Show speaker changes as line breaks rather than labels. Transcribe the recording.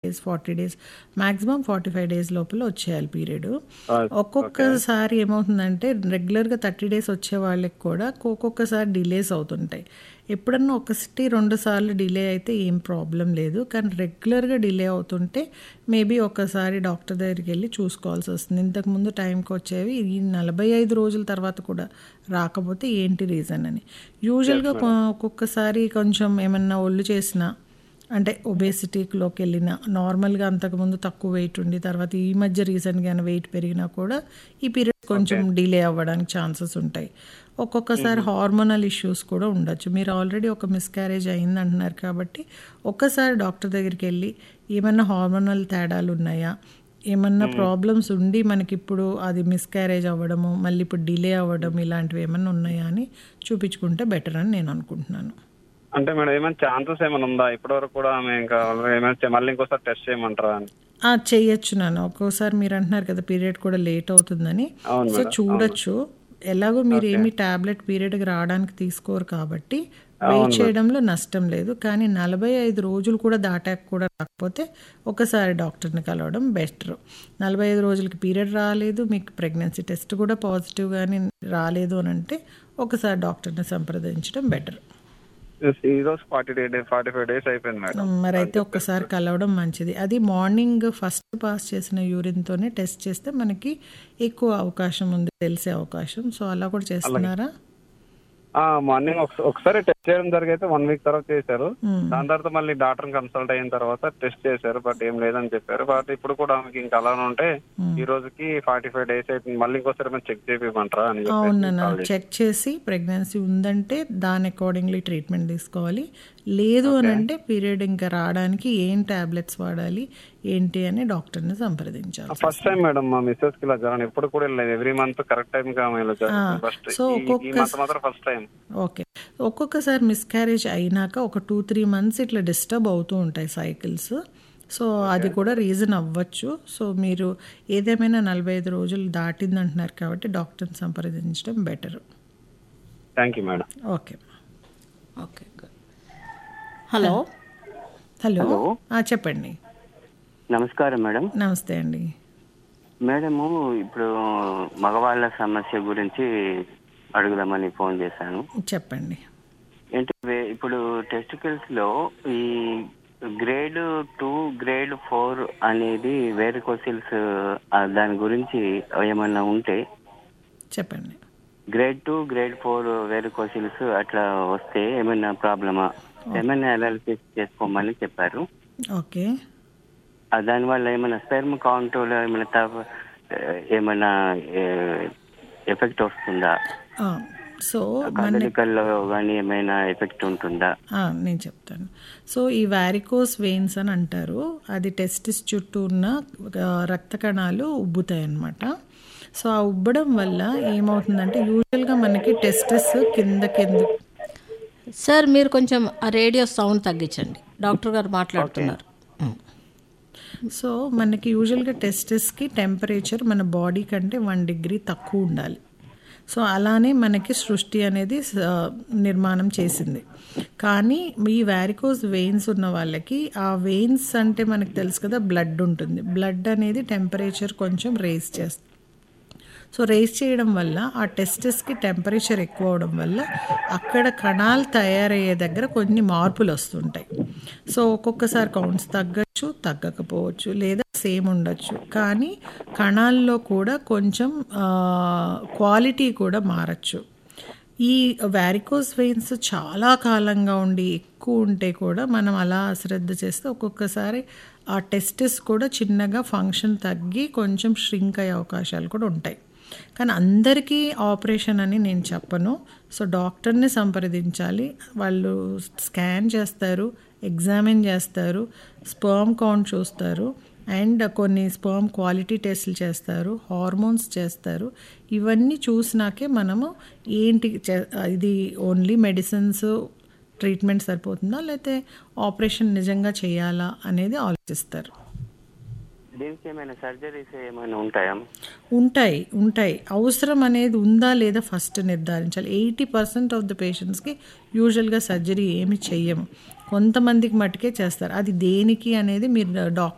Days forty days maximum forty five days లోపల వచ్చేయాలి period
Ah,
ఒక్కొక్కసారి ఏమవుతుందంటే రెగ్యులర్గా థర్టీ డేస్ వచ్చే వాళ్ళకి కూడా ఒక్కొక్కసారి డిలేస్ అవుతుంటాయి ఎప్పుడన్నా ఒకటి రెండు సార్లు డిలే అయితే ఏం ప్రాబ్లం లేదు కానీ రెగ్యులర్గా డిలే అవుతుంటే మేబీ ఒకసారి డాక్టర్ దగ్గరికి వెళ్ళి చూసుకోవాల్సి వస్తుంది ఇంతకుముందు టైంకి వచ్చేవి ఈ నలభై ఐదు రోజుల తర్వాత కూడా రాకపోతే ఏంటి రీజన్ అని యూజువల్గా ఒక్కొక్కసారి కొంచెం ఏమన్నా ఒళ్ళు చేసినా అంటే ఒబేసిటీలోకి వెళ్ళిన నార్మల్గా అంతకుముందు తక్కువ వెయిట్ ఉండి తర్వాత ఈ మధ్య రీసెంట్గా వెయిట్ పెరిగినా కూడా ఈ పీరియడ్ కొంచెం డిలే అవ్వడానికి ఛాన్సెస్ ఉంటాయి ఒక్కొక్కసారి హార్మోనల్ ఇష్యూస్ కూడా ఉండొచ్చు మీరు ఆల్రెడీ ఒక మిస్క్యారేజ్ అయింది అంటున్నారు కాబట్టి ఒక్కసారి డాక్టర్ దగ్గరికి వెళ్ళి ఏమైనా హార్మోనల్ తేడాలు ఉన్నాయా ఏమన్నా ప్రాబ్లమ్స్ ఉండి మనకి ఇప్పుడు అది మిస్క్యారేజ్ అవ్వడము మళ్ళీ ఇప్పుడు డిలే అవ్వడం ఇలాంటివి ఏమన్నా ఉన్నాయా అని చూపించుకుంటే బెటర్ అని నేను అనుకుంటున్నాను
అంటే మేడం ఏమైనా ఛాన్సెస్ ఏమైనా ఉందా ఇప్పటివరకు కూడా ఆమె ఇంకా ఏమైనా చే- మళ్ళీ ఇంకోసారి టెస్ట్ చేయమంటారా అని
ఆ, చెయ్యొచ్చు నాన్న ఒక్కోసారి మీరు అంటున్నారు కదా పీరియడ్ కూడా లేట్ అవుతుందని
అవును
సో చూడొచ్చు ఎలాగో మీరు ఏమి టాబ్లెట్ పీరియడ్కి రావడానికి తీసుకోరు కాబట్టి వెయిట్ చేయడంలో నష్టం లేదు కానీ నలభై ఐదు రోజులు కూడా దాటాక కూడా రాకపోతే ఒకసారి డాక్టర్ని కలవడం బెటర్ నలభై ఐదు రోజులకి పీరియడ్ రాలేదు మీకు ప్రెగ్నెన్సీ టెస్ట్ కూడా పాజిటివ్ కానీ రాలేదు అని అంటే ఒకసారి డాక్టర్ని సంప్రదించడం బెటర్
ఈ రోజు forty day forty five days అయిపోయింది మేడం
మరి అయితే ఒక్కసారి కలవడం మంచిది అది మార్నింగ్ ఫస్ట్ పాస్ చేసిన యూరిన్తోనే టెస్ట్ చేస్తే మనకి ఎక్కువ అవకాశం ఉంది తెలిసే అవకాశం సో అలా కూడా చేస్తున్నారా
ఆ మార్నింగ్ ఒకసారి టెస్ట్ చేయడం జరిగితే వన్ వీక్ తర్వాత చేశారు
మ్మ్.
దాని తర్వాత మళ్ళీ డాక్టర్ కన్సల్ట్ అయిన తర్వాత టెస్ట్ చేశారు బట్ ఏం లేదని చెప్పారు బట్ ఇప్పుడు కూడా ఆమెకి ఇంకా అలానే ఉంటే ఈ రోజుకి ఫార్టీ ఫైవ్ డేస్ అయిపోయింది మళ్ళీ ఇంకోసారి మనం చెక్ చేపిమంటారా అని చెప్పేసి
అవునన్నా
call చేశాను.
చెక్ చేసి ప్రెగ్నెన్సీ ఉందంటే దాని అకార్డింగ్లీ ట్రీట్మెంట్ తీసుకోవాలి లేదు అని అంటే పీరియడ్ ఇంకా రావడానికి ఏం టాబ్లెట్స్ వాడాలి ఏంటి అని డాక్టర్ని సంప్రదించాలి
ఫస్ట్ టైం మేడం మా మిస్సెస్ కి ఇలా జరగను ఎప్పుడు కూడా వెళ్ళలేదు ఎవ్రీ మంత్ కరెక్ట్ టైం గా ఆమె ఇలా జరుగుతుంది ఫస్ట్
సో
ఈ
ఒక్కొక్క
మంత్ మాత్రం ఫస్ట్ టైం
ఓకే ఒక్కొక్కసారి మిస్క్యారేజ్ అయినాక ఒక టూ త్రీ మంత్స్ ఇట్లా డిస్టర్బ్ అవుతూ ఉంటాయి సైకిల్స్ సో అది కూడా రీజన్ అవ్వచ్చు సో మీరు ఏదేమైనా నలభై ఐదు రోజులు దాటింది అంటున్నారు కాబట్టి డాక్టర్ని సంప్రదించడం better
thank you madam
okay okay good
hello
hello ఆ, చెప్పండి
నమస్కారం మేడం
నమస్తే అండి
మేడము ఇప్పుడు మగవాళ్ళ సమస్య గురించి అడుగుదామని ఫోన్ చేశాను
చెప్పండి
ఏంటి వే- ఇప్పుడు టెస్టికల్స్ లో ఈ గ్రేడ్ టూ గ్రేడ్ ఫోర్ అనేది వేరికోసిల్స్ దాని గురించి ఏమన్నా ఉంటే
చెప్పండి
grade two grade four varicoceles అట్లా వస్తే ఏమైనా ప్రాబ్లమా ఏమైనా అనాలిసిస్ చేసుకోమని చెప్పారు
ఓకే
ఆ దానివల్ల ఏమైనా స్పెర్మ్ కౌంట్లో ఏమైనా తప్ప ఏమైనా ఎఫెక్ట్ వస్తుందా
ఆ, సో మన
కదలికల్లో కానీ ఏమైనా ఎఫెక్ట్ ఉంటుందా
ఆ, నేను చెప్తాను సో ఈ వ్యారికోస్ వెయిన్స్ అని అంటారు అది టెస్టిస్ చుట్టూ ఉన్న ఆ, రక్త కణాలు ఉబ్బుతాయి అన్నమాట సో ఆ ఉబ్బడం వల్ల ఏమవుతుందంటే యూజువల్గా మనకి టెస్టిస్ కింద కింద
సార్ మీరు కొంచెం ఆ రేడియో సౌండ్ తగ్గించండి డాక్టర్ గారు మాట్లాడుతున్నారు ఉమ్.
సో మనకి యూజువల్గా టెస్టిస్కి టెంపరేచర్ మన బాడీ కంటే వన్ డిగ్రీ తక్కువ ఉండాలి సో అలానే మనకి సృష్టి అనేది స- నిర్మాణం చేసింది కానీ ఈ వ్యారికోస్ వెయిన్స్ ఉన్న వాళ్ళకి ఆ వెయిన్స్ అంటే మనకు తెలుసు కదా బ్లడ్ ఉంటుంది బ్లడ్ అనేది టెంపరేచర్ కొంచెం రేస్ చేస్తుంది సో రేస్ చేయడం వల్ల ఆ టెస్టెస్కి టెంపరేచర్ ఎక్కువ అవడం వల్ల అక్కడ కణాలు తయారయ్యే దగ్గర కొన్ని మార్పులు వస్తుంటాయి సో ఒక్కొక్కసారి కౌంట్స్ తగ్గచ్చు తగ్గకపోవచ్చు లేదా సేమ్ ఉండొచ్చు కానీ కణాల్లో కూడా కొంచెం క్వాలిటీ కూడా మారచ్చు ఈ వ్యారికోస్ వెయిన్స్ చాలా కాలంగా ఉండి ఎక్కువ ఉంటే కూడా మనం అలా అశ్రద్ధ చేస్తే ఒక్కొక్కసారి ఆ టెస్టిస్ కూడా చిన్నగా ఫంక్షన్ తగ్గి కొంచెం ష్రింక్ అయ్యే అవకాశాలు కూడా ఉంటాయి కానీ అందరికీ ఆపరేషన్ అని నేను చెప్పను సో డాక్టర్ని సంప్రదించాలి వాళ్ళు స్కాన్ చేస్తారు ఎగ్జామిన్ చేస్తారు స్పర్మ్ కౌంట్ చూస్తారు అండ్ కొన్ని స్పర్మ్ క్వాలిటీ టెస్ట్లు చేస్తారు హార్మోన్స్ చేస్తారు ఇవన్నీ చూసినాకే మనము ఏంటి చే- ఇది ఓన్లీ మెడిసిన్స్ ట్రీట్మెంట్ సరిపోతుందా లేకపోతే ఆపరేషన్ నిజంగా చేయాలా అనేది ఆలోచిస్తారు
దీనికి ఏమైనా సర్జరీస్ ఏమైనా ఉంటాయా
ఉంటాయి ఉంటాయి అవసరం అనేది ఉందా లేదా ఫస్ట్ నిర్ధారించాలి ఎయిటీ పర్సెంట్ ఆఫ్ ద పేషెంట్స్కి యూజువల్గా సర్జరీ ఏమి చెయ్యము కొంతమందికి మట్టుకే చేస్తారు అది దేనికి అనేది మీరు డాక్టర్